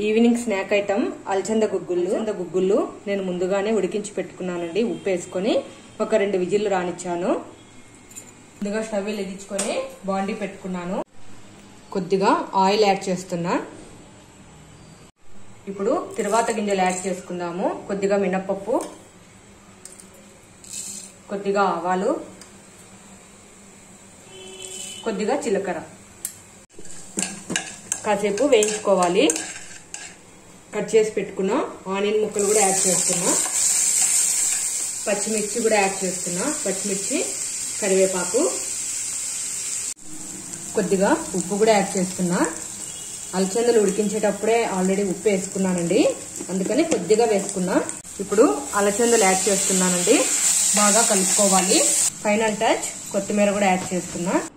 evening snack item అలచంద గుగ్గుళ్ళు అలచంద గుగ్గుళ్ళు నేను ముందుగానే ఉడికించి పెట్టుకున్నానండి ఉప్పు వేసుకొని ఒక రెండు విజిల్లు రానిచ్చాను ముందుగా స్టవ్ వెలిగించుకొని బాండీ పెట్టుకున్నాను కొద్దిగా ఆయిల్ యాడ్ చేస్తున్నా ఇప్పుడు తిరువాత గింజలు యాడ్ చేసుకుందాము కొద్దిగా మినప్పప్పు కొద్దిగా ఆవాలు కొద్దిగా జీలకర్ర కాసేపు వేయించుకోవాలి కట్ చేసి పెట్టుకున్న ఆనియన్ ముక్కలు కూడా యాడ్ చేస్తున్నా పచ్చిమిర్చి కూడా యాడ్ చేస్తున్నా పచ్చిమిర్చి కరివేపాకు కొద్దిగా ఉప్పు కూడా యాడ్ చేస్తున్నా అలచందలు ఉడికించేటప్పుడే ఆల్రెడీ ఉప్పు వేసుకున్నానండి అందుకని కొద్దిగా వేసుకున్నా ఇప్పుడు అలచందలు యాడ్ చేస్తున్నానండి బాగా కలుపుకోవాలి ఫైనల్ టచ్ కొత్తిమీర కూడా యాడ్ చేస్తున్నా